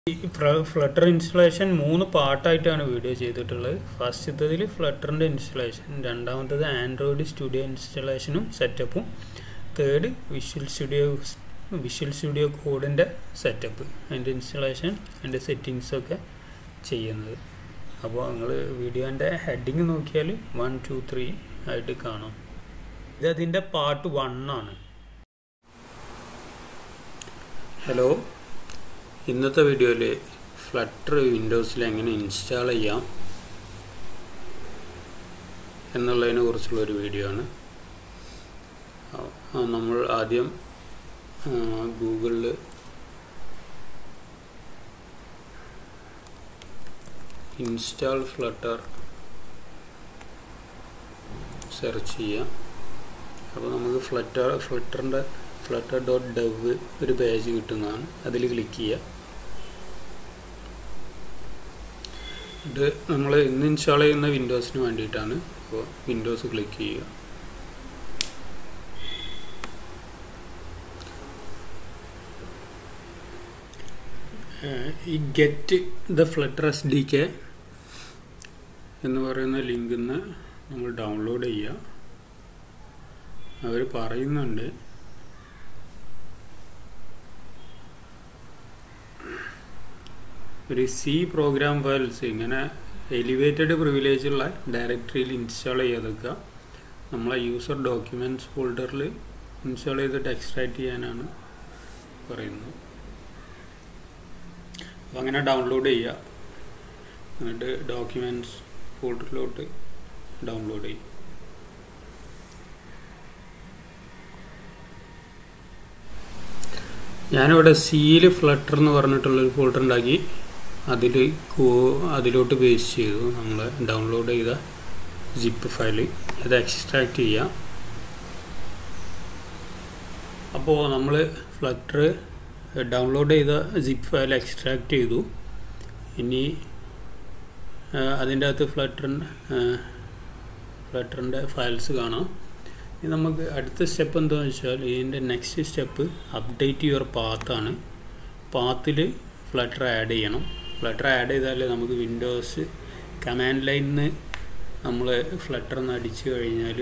ഈ flutter installation മൂന്ന് പാർട്ടായിട്ടാണ് വീഡിയോ ചെയ്തിട്ടുള്ളത് ഫസ്റ്റത്തതിൽ ഫ്ലട്ടറിൻ്റെ ഇൻസ്റ്റലേഷൻ രണ്ടാമത്തത് ആൻഡ്രോയിഡ് സ്റ്റുഡിയോ ഇൻസ്റ്റലേഷനും സെറ്റപ്പും third Visual Studio Visual Studio കോഡിൻ്റെ സെറ്റപ്പ് അതിൻ്റെ ഇൻസ്റ്റലേഷൻ അതിൻ്റെ സെറ്റിങ്സൊക്കെ ചെയ്യുന്നത് അപ്പോൾ നിങ്ങൾ വീഡിയോൻ്റെ ഹെഡിങ് നോക്കിയാൽ വൺ ടു ത്രീ ആയിട്ട് കാണാം ഇത് അതിൻ്റെ പാർട്ട് വൺ ആണ് ഹലോ ഇന്നത്തെ വീഡിയോയിൽ ഫ്ലട്ടർ വിൻഡോസിൽ എങ്ങനെ ഇൻസ്റ്റാൾ ചെയ്യാം എന്നുള്ളതിനെ കുറിച്ചുള്ള ഒരു വീഡിയോ ആണ് നമ്മൾ ആദ്യം ഗൂഗിളിൽ ഇൻസ്റ്റാൾ ഫ്ലട്ടർ സെർച്ച് ചെയ്യാം അപ്പോൾ നമുക്ക് ഫ്ലറ്റർ ഫ്ലട്ടറിൻ്റെ ഫ്ലട്ടർ ഡോട്ട് ഡവ് ഒരു പേജ് കിട്ടുന്നതാണ് അതിൽ ക്ലിക്ക് ചെയ്യുക ഇത് നമ്മൾ ഇന്ന് ഇൻസ്റ്റാൾ ചെയ്യുന്ന വിൻഡോസിന് വേണ്ടിയിട്ടാണ് അപ്പോൾ വിൻഡോസ് ക്ലിക്ക് ചെയ്യുക ഈ get the Flutter S D K എന്ന് പറയുന്ന ലിങ്കിൽ നിന്ന് നമ്മൾ ഡൗൺലോഡ് ചെയ്യുക അവർ പറയുന്നുണ്ട് ഒരു സി പ്രോഗ്രാം ഫയൽസ് ഇങ്ങനെ എലിവേറ്റഡ് പ്രിവിലേജ് ഉള്ള ഡയറക്ടറിയിൽ ഇൻസ്റ്റാൾ ചെയ്തൊക്കെ നമ്മളെ യൂസർ ഡോക്യുമെൻറ്റ്സ് ഫോൾഡറിൽ ഇൻസ്റ്റാൾ ചെയ്തിട്ട് എക്സ്ട്രാക്ട് ചെയ്യാനാണ് പറയുന്നത് അപ്പോൾ അങ്ങനെ ഡൗൺലോഡ് ചെയ്യുക എന്നിട്ട് ഡോക്യുമെൻറ്റ്സ് ഫോൾഡറിലോട്ട് ഡൗൺലോഡ് ചെയ്യും ഞാനിവിടെ സിയിൽ ഫ്ലട്ടർ എന്ന് പറഞ്ഞിട്ടുള്ളൊരു ഫോൾഡർ ഉണ്ടാക്കി അതിൽ അതിലോട്ട് പേസ്റ്റ് ചെയ്തു നമ്മൾ ഡൗൺലോഡ് ചെയ്ത ജിപ്പ് ഫയൽ അത് എക്സ്ട്രാക്ട് ചെയ്യാം അപ്പോൾ നമ്മൾ ഫ്ലട്ടർ ഡൗൺലോഡ് ചെയ്ത ജിപ്പ് ഫയൽ എക്സ്ട്രാക്ട് ചെയ്തു ഇനി അതിൻ്റെ അകത്ത് ഫ്ലട്ടറിൻ്റെ ഫ്ലട്ടറിൻ്റെ ഫയൽസ് കാണാം ഇനി നമുക്ക് അടുത്ത സ്റ്റെപ്പ് എന്താണെന്ന് വെച്ചാൽ ഇതിൻ്റെ നെക്സ്റ്റ് സ്റ്റെപ്പ് അപ്ഡേറ്റ് യുവർ പാത്താണ് പാത്തിൽ ഫ്ലട്ടർ ആഡ് ചെയ്യണം ഫ്ലട്ടർ ആഡ് ചെയ്താൽ നമുക്ക് വിൻഡോസ് കമാൻഡ് ലൈനിൽ നിന്ന് നമ്മൾ ഫ്ലട്ടർ എന്ന് അടിച്ചു കഴിഞ്ഞാൽ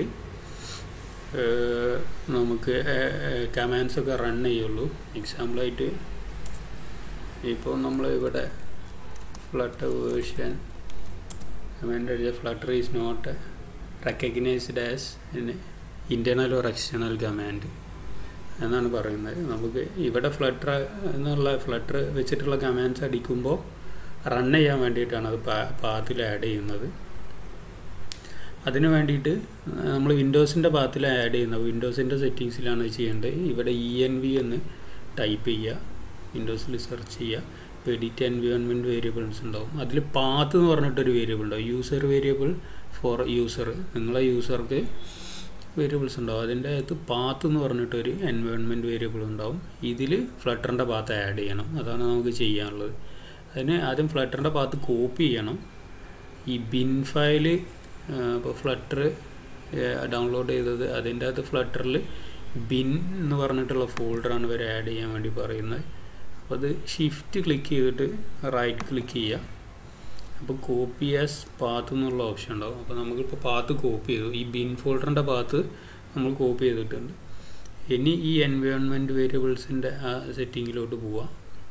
നമുക്ക് കമാൻഡ്സ് ഒക്കെ റൺ ചെയ്യുള്ളൂ എക്സാമ്പിളായിട്ട് ഇപ്പോൾ നമ്മൾ ഇവിടെ ഫ്ലട്ടർ വേർഷൻ കമാൻഡ് അടിച്ച Flutter is not recognised as internal or external command എന്നാണ് പറയുന്നത് നമുക്ക് ഇവിടെ ഫ്ലട്ടർ എന്നുള്ള ഫ്ലട്ടർ വെച്ചിട്ടുള്ള കമാൻഡ്സ് അടിക്കുമ്പോൾ റൺ ചെയ്യാൻ വേണ്ടിയിട്ടാണ് അത് പാത്തിൽ ആഡ് ചെയ്യുന്നത് അതിന് വേണ്ടിയിട്ട് നമ്മൾ വിൻഡോസിൻ്റെ പാത്തിൽ ആഡ് ചെയ്യുന്നത് വിൻഡോസിൻ്റെ സെറ്റിങ്സിലാണ് ചെയ്യേണ്ടത് ഇവിടെ ഇ എൻ വി എന്ന് ടൈപ്പ് ചെയ്യുക വിൻഡോസിൽ സെർച്ച് ചെയ്യുക ഇപ്പോൾ എഡിറ്റ് എൻവിയോൺമെൻറ്റ് വേരിയബിൾസ് ഉണ്ടാവും അതിൽ പാത്ത് എന്ന് പറഞ്ഞിട്ടൊരു വേരിയബിൾ ഉണ്ടാവും യൂസർ വേരിയബിൾ ഫോർ യൂസർ നിങ്ങളെ യൂസർക്ക് വേരിയബിൾസ് ഉണ്ടാവും അതിൻ്റെ അകത്ത് പാത്ത് എന്ന് പറഞ്ഞിട്ടൊരു എൻവയോൺമെൻറ്റ് വേരിയബിൾ ഉണ്ടാവും ഇതിൽ ഫ്ലട്ടറിൻ്റെ പാത്ത് ആഡ് ചെയ്യണം അതാണ് നമുക്ക് ചെയ്യാനുള്ളത് അതിന് ആദ്യം ഫ്ലട്ടറിൻ്റെ പാത്ത് കോപ്പി ചെയ്യണം ഈ ബിൻ ഫയൽ ഇപ്പോൾ ഫ്ലട്ടർ ഡൗൺലോഡ് ചെയ്തത് അതിൻ്റെ അകത്ത് ഫ്ലട്ടറിൽ ബിൻ എന്ന് പറഞ്ഞിട്ടുള്ള ഫോൾഡറാണ് ഇവർ ആഡ് ചെയ്യാൻ വേണ്ടി പറയുന്നത് അപ്പോൾ അത് ഷിഫ്റ്റ് ക്ലിക്ക് ചെയ്തിട്ട് റൈറ്റ് ക്ലിക്ക് ചെയ്യുക അപ്പോൾ കോപ്പി ആസ് പാത്ത് എന്നുള്ള ഓപ്ഷൻ ഉണ്ടാവും അപ്പോൾ നമുക്കിപ്പോൾ പാത്ത് കോപ്പി ചെയ്തു ഈ ബിൻ ഫോൾഡറിൻ്റെ പാത്ത് നമ്മൾ കോപ്പി ചെയ്തിട്ടുണ്ട് ഇനി ഈ എൻവയോൺമെൻറ്റ് വേരിയബിൾസിൻ്റെ ആ സെറ്റിങ്ങിലോട്ട് പോവാം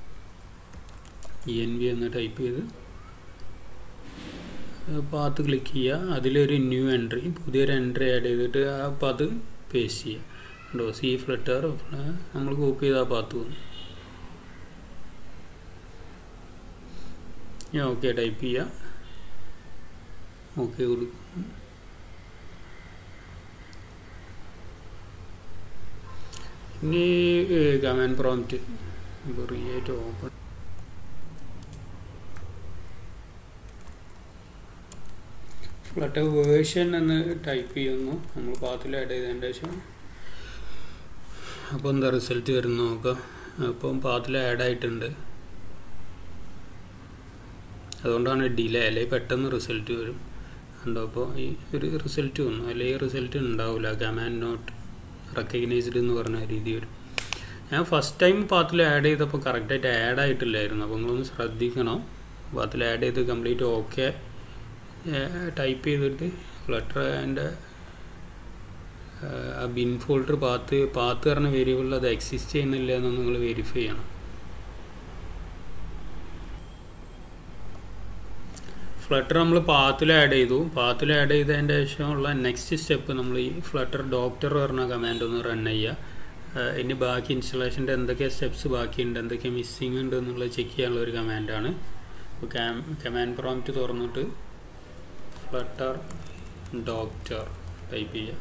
ഇ എൻ വി എന്ന് ടൈപ്പ് ചെയ്ത് പാത്ത് ക്ലിക്ക് ചെയ്യുക അതിലൊരു ന്യൂ എൻട്രി പുതിയൊരു എൻട്രി ആഡ് ചെയ്തിട്ട് അപ്പോൾ അത് പേസ്റ്റ് ചെയ്യുക ഉണ്ടോ സി ഫ്ലട്ടർ നമ്മൾ കോപ്പി ചെയ്ത ആ പാത്ത് വന്നു ഞാൻ ഓക്കെ ടൈപ്പ് ചെയ്യുക ഓക്കെ കൊടുക്കുന്നു ഇനി കമാൻഡ് പ്രോംപ്റ്റ് ഇപ്പോൾ റിയേറ്റ് ഓപ്പൺ ഫ്ലട്ടർ വേർഷൻ എന്ന് ടൈപ്പ് ചെയ്യുന്നു നമ്മൾ പാത്തിൽ ആഡ് ചെയ്തതിൻ്റെ ശേഷം അപ്പോൾ എന്താ റിസൾട്ട് വരുന്നു നോക്കാം അപ്പം പാത്തിൽ ആഡ് ആയിട്ടുണ്ട് അതുകൊണ്ടാണ് ഡിലേ അല്ലെങ്കിൽ പെട്ടെന്ന് റിസൾട്ട് വരും ഉണ്ടോ അപ്പോൾ ഈ ഒരു റിസൾട്ട് വന്നു അല്ലെങ്കിൽ റിസൾട്ട് ഉണ്ടാവില്ല കമാൻഡ് നോട്ട് റെക്കഗ്നൈസ്ഡ് എന്ന് പറഞ്ഞ രീതി വരും ഞാൻ ഫസ്റ്റ് ടൈം പാത്തിൽ ആഡ് ചെയ്തപ്പോൾ കറക്റ്റായിട്ട് ആഡ് ആയിട്ടില്ലായിരുന്നു അപ്പോൾ നിങ്ങളൊന്ന് ശ്രദ്ധിക്കണം പാത്തിൽ ആഡ് ചെയ്ത് കംപ്ലീറ്റ് ഓക്കെ ടൈപ്പ് ചെയ്തിട്ട് ഫ്ലട്ടർ അതിൻ്റെ ആ ബിൻ ഫോൾഡർ പാത്ത് പാത്ത് പറഞ്ഞ വേരിയബിളിൽ അത് എക്സിസ്റ്റ് ചെയ്യുന്നില്ല എന്ന് നിങ്ങൾ വെരിഫൈ ചെയ്യണം ഫ്ലട്ടർ നമ്മൾ പാത്തിൽ ആഡ് ചെയ്തു പാത്തിൽ ആഡ് ചെയ്തതിൻ്റെ ശേഷമുള്ള നെക്സ്റ്റ് സ്റ്റെപ്പ് നമ്മൾ ഈ ഫ്ലട്ടർ ഡോക്ടർ പറഞ്ഞ കമാൻഡ് ഒന്ന് റൺ ചെയ്യുക ഇനി ബാക്കി ഇൻസ്റ്റലേഷൻ്റെ എന്തൊക്കെ സ്റ്റെപ്സ് ബാക്കിയുണ്ട് എന്തൊക്കെ മിസ്സിങ് ഉണ്ട് എന്നുള്ളത് ചെക്ക് ചെയ്യാനുള്ള ഒരു കമാൻഡാണ് അപ്പോൾ കമാൻഡ് പ്രോംപ്റ്റ് തുറന്നിട്ട് ഫ്ലട്ടർ ഡോക്ടർ ടൈപ്പ് ചെയ്യുക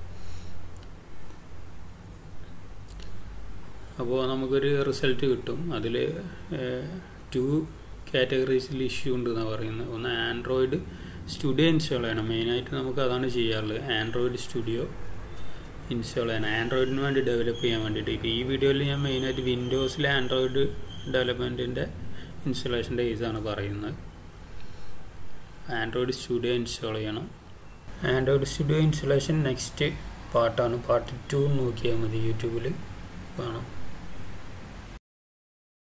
അപ്പോൾ നമുക്കൊരു റിസൾട്ട് കിട്ടും അതിൽ ടു കാറ്റഗറീസിൽ ഇഷ്യൂ ഉണ്ട് എന്നാണ് പറയുന്നത് ഒന്ന് ആൻഡ്രോയിഡ് സ്റ്റുഡിയോ ഇൻസ്റ്റാൾ ചെയ്യണം മെയിനായിട്ട് നമുക്ക് അതാണ് ചെയ്യാറുള്ളത് ആൻഡ്രോയിഡ് സ്റ്റുഡിയോ ഇൻസ്റ്റാൾ ചെയ്യണം ആൻഡ്രോയിഡിന് വേണ്ടി ഡെവലപ്പ് ചെയ്യാൻ വേണ്ടിയിട്ട് ഇപ്പോൾ ഈ വീഡിയോയിൽ ഞാൻ മെയിനായിട്ട് വിൻഡോസിലെ ആൻഡ്രോയിഡ് ഡെവലപ്മെൻറ്റിൻ്റെ ഇൻസ്റ്റലേഷൻ്റെ കേസാണ് പറയുന്നത് ആൻഡ്രോയിഡ് സ്റ്റുഡിയോ ഇൻസ്റ്റാൾ ചെയ്യണം ആൻഡ്രോയിഡ് സ്റ്റുഡിയോ ഇൻസ്റ്റലേഷൻ നെക്സ്റ്റ് പാർട്ടാണ് പാർട്ട് ടു നോക്കിയാൽ മതി യൂട്യൂബിൽ കാണാം